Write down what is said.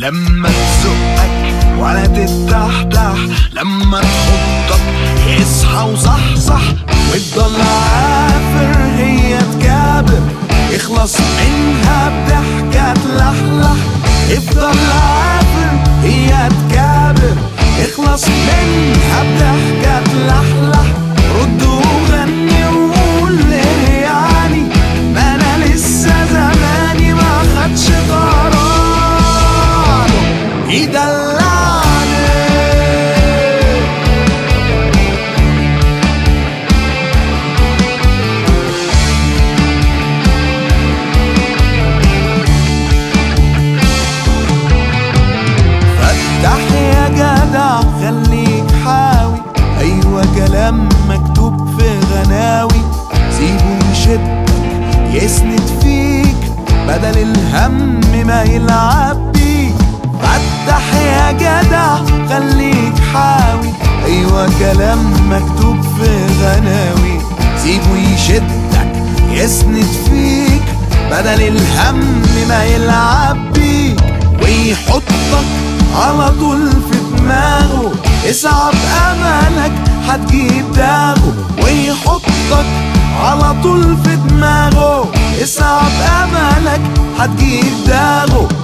لما تزقك ولا تتحتح لما تحطك اصحى وصحصح وتضل عافر هي تكابر اخلص منها بضحكة تلحلح افضل عافر هي تكابر اخلص منها بضحكة تلحلح رد وغني وقول ليه يعني ما انا لسه زماني ما خدش قراره يدلعني فتح يا جدع خليك حاوي ايوه كلام مكتوب في غناوي سيبه يشدك يسند فيك بدل الهم ما يلعب بيك فتح يا جدع خليك حاوي ايوه كلام مكتوب في غناوي سيبه يشدك يسند فيك بدل الهم ما يلعب بيك ويحطك على طول في دماغه اصعب املك هتجيب داغه ويحطك على طول في دماغه اصعب املك هتجيب داغه